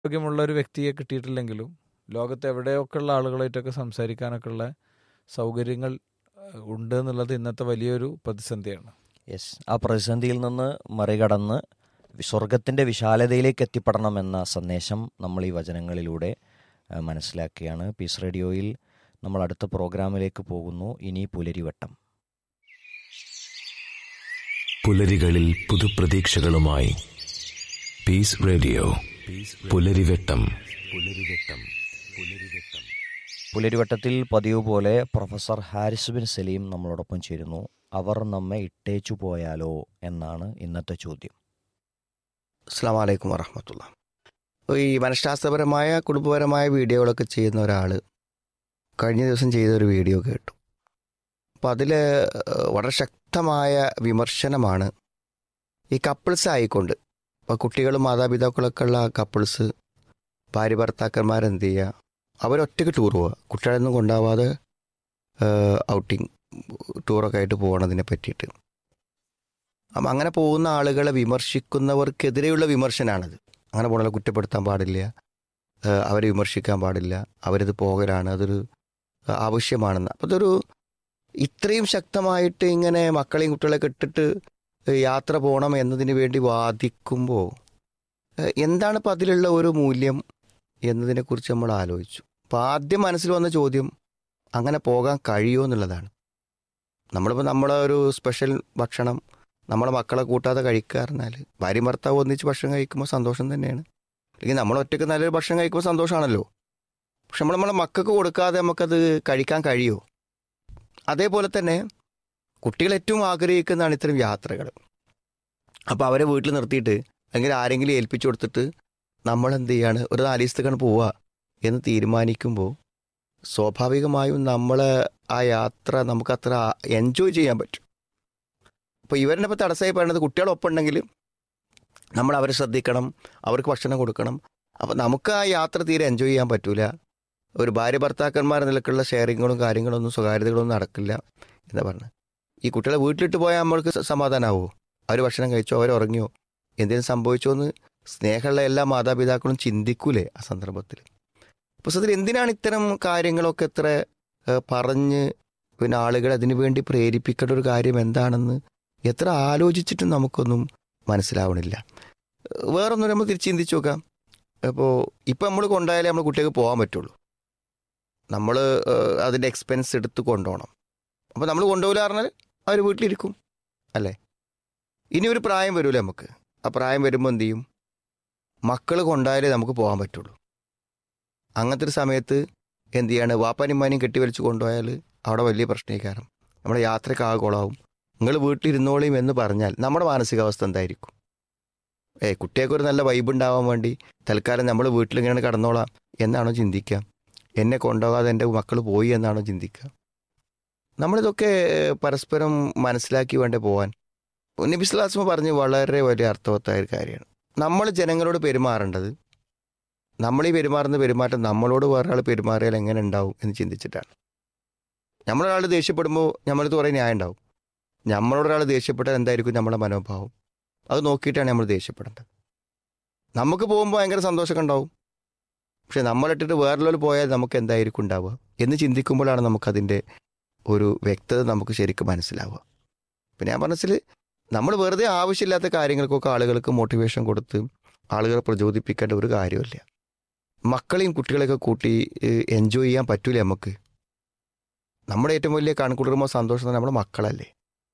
ആരോഗ്യമുള്ള ഒരു വ്യക്തിയെ കിട്ടിയിട്ടില്ലെങ്കിലും ലോകത്ത് എവിടെയൊക്കെ ഉള്ള ആളുകളായിട്ടൊക്കെ സംസാരിക്കാനൊക്കെ ഉള്ള സൗകര്യങ്ങൾ ഏഹ്, ഉണ്ട് എന്നുള്ളത് ഇന്നത്തെ വലിയൊരു പ്രതിസന്ധിയാണ് യെസ് ആ പ്രതിസന്ധിയിൽ നിന്ന് മറികടന്ന് സ്വർഗത്തിൻ്റെ വിശാലതയിലേക്ക് എത്തിപ്പെടണമെന്ന സന്ദേശം നമ്മൾ ഈ വചനങ്ങളിലൂടെ ആ, മനസ്സിലാക്കുകയാണ് പീസ് റേഡിയോയിൽ നമ്മൾ അടുത്ത പ്രോഗ്രാമിലേക്ക് പോകുന്നു ഇനി പുലരിവട്ടം പുലരികളിൽ പുതുപ്രതീക്ഷകളുമായി പീസ് റേഡിയോ പുലരിവെട്ടം പുലരിവെട്ടം പുലരിവെട്ടം പുലരിവട്ടത്തിൽ പതിവ് പോലെ പ്രൊഫസർ ഹാരിസ് ബിൻ സലീം നമ്മളോടൊപ്പം ചേരുന്നു അവർ നമ്മെ ഇട്ടേച്ചു പോയാലോ എന്നാണ് ഇന്നത്തെ ചോദ്യം അസ്സാം വലൈക്കും വറഹമത്തുള്ള ഈ മനഃശാസ്ത്രപരമായ കുടുംബപരമായ വീഡിയോകളൊക്കെ ചെയ്യുന്ന ഒരാൾ കഴിഞ്ഞ ദിവസം ചെയ്തൊരു വീഡിയോ കേട്ടു അപ്പം അതിൽ വളരെ ശക്തമായ വിമർശനമാണ് ഈ കപ്പിൾസ് ആയിക്കൊണ്ട് ഇപ്പോൾ കുട്ടികളും മാതാപിതാക്കളൊക്കെ ഉള്ള കപ്പിൾസ് ഭാര്യ ഭർത്താക്കന്മാരെന്ത് ചെയ്യുക അവരൊറ്റയ്ക്ക് ടൂർ പോവുക കുട്ടികളൊന്നും കൊണ്ടാവാതെ ഔട്ടിങ് ടൂറൊക്കെ ആയിട്ട് പോകണതിനെ പറ്റിയിട്ട് അപ്പം അങ്ങനെ പോകുന്ന ആളുകളെ വിമർശിക്കുന്നവർക്കെതിരെയുള്ള വിമർശനമാണത് അങ്ങനെ പോകണല്ലോ കുറ്റപ്പെടുത്താൻ പാടില്ല ഏഹ് അവരെ വിമർശിക്കാൻ പാടില്ല അവരിത് പോകലാണ് അതൊരു ഏഹ് ആവശ്യമാണെന്ന് അപ്പം അതൊരു ഇത്രയും ശക്തമായിട്ട് ഇങ്ങനെ മക്കളെയും കുട്ടികളെയൊക്കെ ഇട്ടിട്ട് യാത്ര പോകണം എന്നതിന് വേണ്ടി വാദിക്കുമ്പോൾ ഏഹ് എന്താണ് ഇപ്പം അതിലുള്ള ഒരു മൂല്യം എന്നതിനെക്കുറിച്ച് നമ്മൾ ആലോചിച്ചു അപ്പം ആദ്യം മനസ്സിൽ വന്ന ചോദ്യം അങ്ങനെ പോകാൻ കഴിയുമോ എന്നുള്ളതാണ് നമ്മളിപ്പോൾ നമ്മളെ ഒരു സ്പെഷ്യൽ ഭക്ഷണം നമ്മളെ മക്കളെ കൂട്ടാതെ കഴിക്കുക പറഞ്ഞാൽ ഭാര്യ ഭർത്താവ് ഒന്നിച്ച് ഭക്ഷണം കഴിക്കുമ്പോൾ സന്തോഷം തന്നെയാണ് അല്ലെങ്കിൽ നമ്മൾ ഒറ്റയ്ക്ക് നല്ലൊരു ഭക്ഷണം കഴിക്കുമ്പോൾ സന്തോഷമാണല്ലോ പക്ഷെ നമ്മൾ നമ്മളെ മക്കൾക്ക് കൊടുക്കാതെ നമുക്കത് കഴിക്കാൻ കഴിയുമോ അതേപോലെ തന്നെ കുട്ടികൾ ഏറ്റവും ആഗ്രഹിക്കുന്നതാണ് ഇത്തരം യാത്രകൾ അപ്പോൾ അവരെ വീട്ടിൽ നിർത്തിയിട്ട് അല്ലെങ്കിൽ ആരെങ്കിലും ഏൽപ്പിച്ചു കൊടുത്തിട്ട് നമ്മൾ എന്ത് ചെയ്യാണ് ഒരു നാല് ദിവസത്തേക്കാണ് പോവുക എന്ന് തീരുമാനിക്കുമ്പോൾ സ്വാഭാവികമായും നമ്മളെ ആ യാത്ര നമുക്കത്ര എൻജോയ് ചെയ്യാൻ പറ്റും അപ്പോൾ ഇവരുടെ ഇപ്പോൾ തടസ്സമായി പറയുന്നത് കുട്ടികളൊപ്പം ഉണ്ടെങ്കിൽ നമ്മൾ അവരെ ശ്രദ്ധിക്കണം അവർക്ക് ഭക്ഷണം കൊടുക്കണം അപ്പോൾ നമുക്ക് ആ യാത്ര തീരെ എൻജോയ് ചെയ്യാൻ പറ്റൂല ഒരു ഭാര്യ ഭർത്താക്കന്മാർ നിലക്കുള്ള ഷെയറിങ്ങുകളും കാര്യങ്ങളൊന്നും സ്വകാര്യതകളൊന്നും നടക്കില്ല എന്ന് പറഞ്ഞ് ഈ കുട്ടികളെ വീട്ടിലിട്ട് പോയാൽ നമ്മൾക്ക് സ- സമാധാനമാവോ അവർ ഭക്ഷണം കഴിച്ചോ അവർ ഉറങ്ങിയോ എന്തെങ്കിലും സംഭവിച്ചോ എന്ന് സ്നേഹമുള്ള എല്ലാ മാതാപിതാക്കളും ചിന്തിക്കൂലേ ആ സന്ദർഭത്തിൽ പുസ്തകത്തിൽ എന്തിനാണ് ഇത്തരം കാര്യങ്ങളൊക്കെ ഇത്ര ഏഹ്, പറഞ്ഞ് പിന്നെ ആളുകളെ അതിനു വേണ്ടി പ്രേരിപ്പിക്കേണ്ട ഒരു കാര്യം എന്താണെന്ന് എത്ര ആലോചിച്ചിട്ടും നമുക്കൊന്നും മനസ്സിലാവണില്ല വേറൊന്നും നമ്മൾ തിരിച്ച് ചിന്തിച്ച് നോക്കാം ഇപ്പോൾ ഇപ്പം നമ്മൾ കൊണ്ടുപോയാലേ നമ്മൾ കുട്ടികൾക്ക് പോകാൻ പറ്റുള്ളൂ നമ്മൾ അതിൻ്റെ എക്സ്പെൻസ് എടുത്ത് കൊണ്ടുപോകണം അപ്പോൾ നമ്മൾ കൊണ്ടുപോകില്ല പറഞ്ഞാൽ അവർ വീട്ടിലിരിക്കും അല്ലേ ഇനി ഒരു പ്രായം വരൂലേ നമുക്ക് ആ പ്രായം വരുമ്പോൾ എന്ത് ചെയ്യും മക്കൾ കൊണ്ടായാലേ നമുക്ക് പോകാൻ പറ്റുള്ളൂ അങ്ങനത്തെ ഒരു സമയത്ത് എന്ത് ചെയ്യാണ് വാപ്പാനിമ്മാനെയും കെട്ടിവലിച്ച് കൊണ്ടുപോയാൽ അവിടെ വലിയ പ്രശ്നീകാരം നമ്മുടെ യാത്രയ്ക്ക് ആഗോളാവും നിങ്ങൾ വീട്ടിലിരുന്നോളിയും എന്ന് പറഞ്ഞാൽ നമ്മുടെ മാനസികാവസ്ഥ എന്തായിരിക്കും ഏ കുട്ടിയൊക്കെ ഒരു നല്ല വൈബ് ഉണ്ടാവാൻ വേണ്ടി തൽക്കാലം നമ്മൾ വീട്ടിലിങ്ങനെ കടന്നോളാം എന്നാണോ ചിന്തിക്കുക എന്നെ കൊണ്ടുപോകാതെ എൻ്റെ മക്കൾ പോയി എന്നാണോ ചിന്തിക്കുക നമ്മളിതൊക്കെ ഏഹ്, പരസ്പരം മനസ്സിലാക്കി വേണ്ടേ പോകാൻ നബിസ്ലാസ്മ പറഞ്ഞ് വളരെ വലിയ അർത്ഥവത്തായ ഒരു കാര്യമാണ് നമ്മൾ ജനങ്ങളോട് പെരുമാറേണ്ടത് നമ്മൾ ഈ പെരുമാറുന്ന പെരുമാറ്റം നമ്മളോട് വേറൊരാൾ പെരുമാറിയാൽ എങ്ങനെ ഉണ്ടാവും എന്ന് ചിന്തിച്ചിട്ടാണ് നമ്മളൊരാൾ ദേഷ്യപ്പെടുമ്പോൾ നമ്മളിത് കുറേ ന്യായം ഉണ്ടാവും നമ്മളോടൊരാൾ ദേഷ്യപ്പെട്ടാൽ എന്തായിരിക്കും നമ്മുടെ മനോഭാവം അത് നോക്കിയിട്ടാണ് നമ്മൾ ദേഷ്യപ്പെടേണ്ടത് നമുക്ക് പോകുമ്പോൾ ഭയങ്കര സന്തോഷമൊക്കെ ഉണ്ടാവും പക്ഷെ നമ്മളിട്ടിട്ട് വേറൊരാൾ പോയാൽ നമുക്ക് എന്തായിരിക്കും ഉണ്ടാവുക എന്ന് ചിന്തിക്കുമ്പോഴാണ് നമുക്കതിൻ്റെ ഒരു വ്യക്തത നമുക്ക് ശരിക്കും മനസ്സിലാവുക പിന്നെ ഞാൻ മനസ്സിൽ നമ്മൾ വെറുതെ ആവശ്യമില്ലാത്ത കാര്യങ്ങൾക്കൊക്കെ ആളുകൾക്ക് മോട്ടിവേഷൻ കൊടുത്ത് ആളുകളെ പ്രചോദിപ്പിക്കേണ്ട ഒരു കാര്യമില്ല മക്കളെയും കുട്ടികളെയൊക്കെ കൂട്ടി എൻജോയ് ചെയ്യാൻ പറ്റൂലേ നമുക്ക് നമ്മുടെ ഏറ്റവും വലിയ കൺകുളിർമ സന്തോഷം നമ്മുടെ മക്കളല്ലേ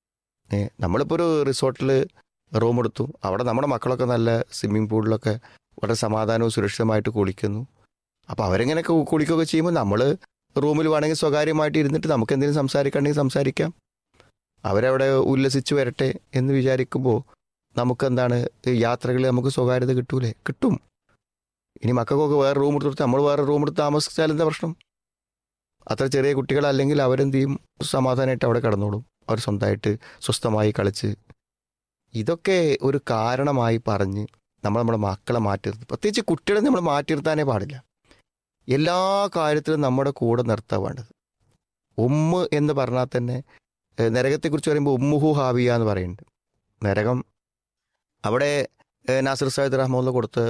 ഏ നമ്മളിപ്പോൾ ഒരു റിസോർട്ടിൽ റൂം എടുത്തു അവിടെ നമ്മുടെ മക്കളൊക്കെ നല്ല സ്വിമ്മിംഗ് പൂളിലൊക്കെ വളരെ സമാധാനവും സുരക്ഷിതമായിട്ട് കുളിക്കുന്നു അപ്പോൾ അവരെങ്ങനെ കു- കുളിക്കുകയൊക്കെ ചെയ്യുമ്പോൾ നമ്മൾ റൂമിൽ വേണമെങ്കിൽ സ്വകാര്യമായിട്ട് ഇരുന്നിട്ട് നമുക്ക് എന്തെങ്കിലും സംസാരിക്കണമെങ്കിൽ സംസാരിക്കാം അവരവിടെ ഉല്ലസിച്ച് വരട്ടെ എന്ന് വിചാരിക്കുമ്പോൾ നമുക്കെന്താണ് യാത്രകളിൽ നമുക്ക് സ്വകാര്യത കിട്ടൂലേ കിട്ടും ഇനി മക്കൾക്കൊക്കെ വേറെ റൂം എടുത്ത് കൊടുത്ത് നമ്മൾ വേറെ റൂം എടുത്ത് താമസിച്ചാൽ എന്താ പ്രശ്നം അത്ര ചെറിയ കുട്ടികളല്ലെങ്കിൽ അവരെന്ത് ചെയ്യും സമാധാനമായിട്ട് അവിടെ കിടന്നോളും അവർ സ്വന്തമായിട്ട് സ്വസ്ഥമായി കളിച്ച് ഇതൊക്കെ ഒരു കാരണമായി പറഞ്ഞ് നമ്മൾ നമ്മുടെ മക്കളെ മാറ്റി നിർത്തും പ്രത്യേകിച്ച് കുട്ടികളെ നമ്മൾ മാറ്റി നിർത്താനേ പാടില്ല എല്ലാ കാര്യത്തിലും നമ്മുടെ കൂടെ നിർത്താൻ വേണ്ടത് ഉമ്മ് എന്ന് പറഞ്ഞാൽ തന്നെ ഏഹ് നരകത്തെക്കുറിച്ച് പറയുമ്പോൾ ഉമ്മുഹു ഹാവിയ എന്ന് പറയുന്നുണ്ട് നരകം അവിടെ ഏഹ് നാസിർ സാഹിദ് റഹ്മുല്ല കൊടുത്ത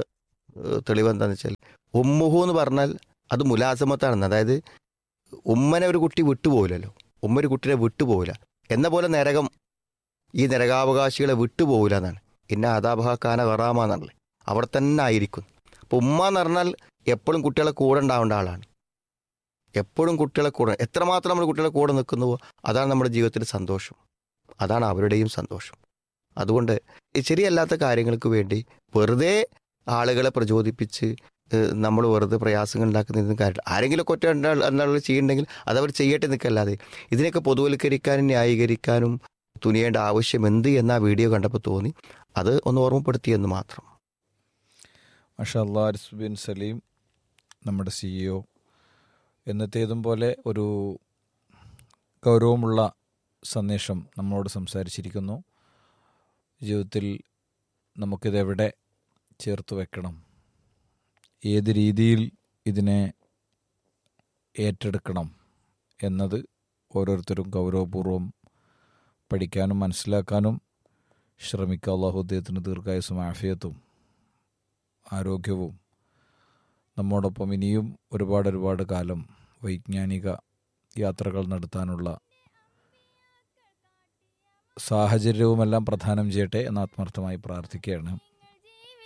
ഏഹ്, തെളിവ് എന്താണെന്ന് വെച്ചാൽ ഉമ്മുഹു എന്ന് പറഞ്ഞാൽ അത് മുലാസമത്താണെന്ന് അതായത് ഉമ്മനെ ഒരു കുട്ടി വിട്ടുപോകില്ലല്ലോ ഉമ്മ ഒരു കുട്ടിയെ വിട്ടുപോകില്ല എന്ന പോലെ നരകം ഈ നരകാവകാശികളെ വിട്ടുപോകില്ല എന്നാണ് ഇന്ന അതാപഹാക്കാന വറാമ എന്നാണല്ലേ അവിടെ തന്നെ ആയിരിക്കും അപ്പോൾ ഉമ്മ എന്ന് പറഞ്ഞാൽ എപ്പോഴും കുട്ടികളെ കൂടെ ഉണ്ടാവേണ്ട ആളാണ് എപ്പോഴും കുട്ടികളെ കൂടെ എത്രമാത്രം നമ്മൾ കുട്ടികളെ കൂടെ നിൽക്കുന്നുവോ അതാണ് നമ്മുടെ ജീവിതത്തിൽ സന്തോഷം അതാണ് അവരുടെയും സന്തോഷം അതുകൊണ്ട് ഈ ശരിയല്ലാത്ത കാര്യങ്ങൾക്ക് വേണ്ടി വെറുതെ ആളുകളെ പ്രചോദിപ്പിച്ച് നമ്മൾ വെറുതെ പ്രയാസങ്ങൾ ഉണ്ടാക്കുന്നതിന് കാര്യം ആരെങ്കിലും ഒറ്റ രണ്ടാൾ ചെയ്യുന്നുണ്ടെങ്കിൽ അതവർ ചെയ്യട്ടെ നിൽക്കല്ലാതെ ഇതിനൊക്കെ പൊതുവൽക്കരിക്കാനും ന്യായീകരിക്കാനും തുനിയേണ്ട ആവശ്യം എന്ത് എന്ന ആ വീഡിയോ കണ്ടപ്പോൾ തോന്നി അത് ഒന്ന് ഓർമ്മപ്പെടുത്തിയെന്ന് മാത്രം മഷാ അല്ലാ അരിസ് ബിൻ സലീം നമ്മുടെ സിഇഒ എന്നത്തേതും പോലെ ഒരു ഗൗരവമുള്ള സന്ദേശം നമ്മളോട് സംസാരിച്ചിരിക്കുന്നു ജീവിതത്തിൽ നമുക്കിതെവിടെ ചേർത്ത് വെക്കണം ഏത് രീതിയിൽ ഇതിനെ ഏറ്റെടുക്കണം എന്നത് ഓരോരുത്തരും ഗൗരവപൂർവ്വം പഠിക്കാനും മനസ്സിലാക്കാനും ശ്രമിക്കുക അള്ളാഹു അദ്ദേഹത്തിന് ദീർഘായുസും ആഫിയത്തും ആരോഗ്യവും നമ്മോടൊപ്പം ഇനിയും ഒരുപാട് ഒരുപാട് കാലം വൈജ്ഞാനിക യാത്രകൾ നടത്താനുള്ള സാഹചര്യവുമെല്ലാം പ്രധാനം ചെയ്യട്ടെ എന്ന് ആത്മാർത്ഥമായി പ്രാർത്ഥിക്കുകയാണ്